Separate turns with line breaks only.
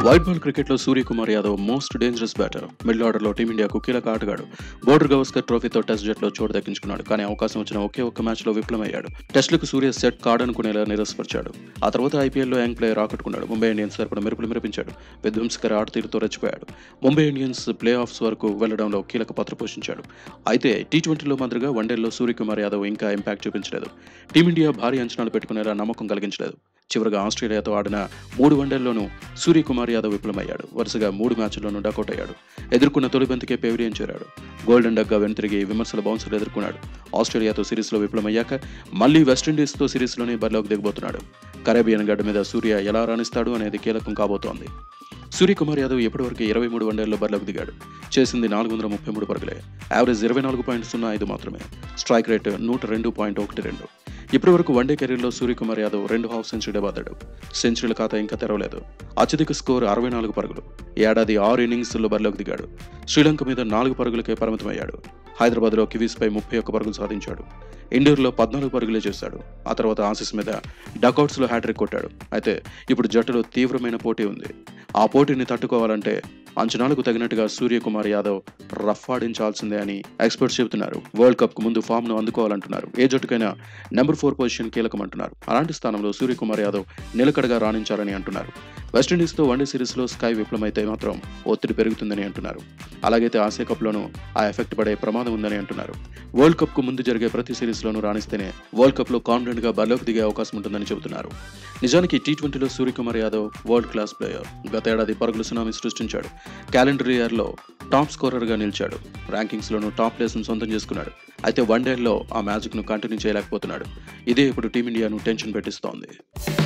white ball క్రికెట్లో Suryakumar Yadav most dangerous batter middle ఆర్డర్లో టీమిండియాకు కీలక ఆటగాడు బోర్డర్ గవస్కర్ ట్రోఫీతో టెస్ట్ జట్లో చోటు దక్కించుకున్నాడు కానీ అవకాశం వచ్చిన ఒకే ఒక్క మ్యాచ్లో విఫలమయ్యాడు టెస్టులకు సూర్య సెట్ కాడనుకునేలా నిరసపరిచాడు ఆ తర్వాత ఐపీఎల్లో యాంగ్ ప్లేయర్ ఆకట్టుకున్నాడు ముంబై ఇండియన్స్ తరపున మెరుపులు మెరిపించాడు విధ్వంసకర ఆటతీరుతో రెచ్చిపోయాడు ముంబై ఇండియన్స్ ప్లే ఆఫ్స్ వరకు వెళ్లడంలో కీలక పాత్ర పోషించాడు అయితే టీ ట్వంటీలో మాదిరిగా వన్డేల్లో సూర్యకుమార్ యాదవ్ ఇంకా ఇంపాక్ట్ చూపించలేదు టీమిండియా భారీ అంచనాలు పెట్టుకునేలా నమ్మకం కలిగించలేదు చివరిగా ఆస్ట్రేలియాతో ఆడిన మూడు వన్డేల్లోనూ సూర్యకుమార్ యాదవ్ విఫలమయ్యాడు వరుసగా మూడు మ్యాచ్ల్లోనూ డకౌట్ అయ్యాడు ఎదుర్కొన్న తొలి బంతికే పెవిలియన్ చేరాడు గోల్డెన్ డగ్గా వెనుతిరిగి విమర్శల బౌన్సర్లు ఎదుర్కొన్నాడు ఆస్ట్రేలియాతో సిరీస్లో విఫలమయ్యాక మళ్లీ వెస్టిండీస్తో సిరీస్లోనే బరిలోకి దిగబోతున్నాడు కరేబియన్ గడ్డ మీద సూర్య ఎలా రాణిస్తాడు అనేది కీలకం కాబోతోంది సూర్యకుమార్ యాదవ్ ఇప్పటివరకు ఇరవై మూడు వన్డేల్లో బరిలోకి దిగాడు చేసింది నాలుగు వందల ముప్పై మూడు పరుగులే యావరేజ్ ఇరవై నాలుగు పాయింట్ సున్నా ఐదు మాత్రమే స్ట్రైక్ రేట్ నూట రెండు పాయింట్ ఒకటి రెండు ఇప్పటి వరకు వన్డే కెరీర్లో సూర్యకుమార్ యాదవ్ రెండు హాఫ్ సెంచరీ బాదాడు సెంచరీల ఖాతా ఇంకా తెరవలేదు అత్యధిక స్కోర్ అరవై నాలుగు పరుగులు ఈ ఏడాది ఆరు ఇన్నింగ్స్లో బరిలోకి దిగాడు శ్రీలంక మీద నాలుగు పరుగులకే పరిమితమయ్యాడు హైదరాబాద్లో కివీస్పై ముప్పై ఒక్క పరుగులు సాధించాడు ఇండోర్లో పద్నాలుగు పరుగులే చేశాడు ఆ తర్వాత ఆసిస్ మీద డకౌట్స్లో హ్యాట్రిక్ కొట్టాడు అయితే ఇప్పుడు జట్టులో తీవ్రమైన పోటీ ఉంది ఆ పోటీని తట్టుకోవాలంటే అంచనాలకు తగినట్టుగా సూర్యకుమార్ యాదవ్ రఫ్ ఆడించాల్సిందే అని ఎక్స్పర్ట్స్ చెబుతున్నారు వరల్డ్ కప్ కు ముందు ఫామ్ ను అందుకోవాలంటున్నారు ఏ జట్టుకైనా నెంబర్ ఫోర్ పొజిషన్ కీలకం అంటున్నారు అలాంటి స్థానంలో సూర్యకుమార్ యాదవ్ నిలకడగా రాణించాలని అంటున్నారు వెస్టిండీస్తో వన్డే సిరీస్లో స్కై విఫలమైతే మాత్రం ఒత్తిడి పెరుగుతుందని అంటున్నారు అలాగైతే ఆసియా కప్లోనూ ఆ ఎఫెక్ట్ పడే ప్రమాదం ఉందని అంటున్నారు వరల్డ్ కప్ కు ముందు జరిగే ప్రతి సిరీస్లోనూ రాణిస్తేనే వరల్డ్ కప్ లో కాన్ఫిడెంట్ గా బరిలోకి దిగే అవకాశం ఉంటుందని చెబుతున్నారు నిజానికి టీ ట్వంటీలో Suryakumar Yadav world class player గత ఏడాది పరుగుల సునామీ సృష్టించాడు క్యాలెండర్ ఇయర్లో టాప్ స్కోరర్గా నిలిచాడు ర్యాంకింగ్స్లోనూ టాప్ ప్లేస్ను సొంతం చేసుకున్నాడు అయితే వన్డేల్లో ఆ మ్యాజిక్ను కంటిన్యూ చేయలేకపోతున్నాడు ఇదే ఇప్పుడు టీమిండియాను టెన్షన్ పెట్టిస్తోంది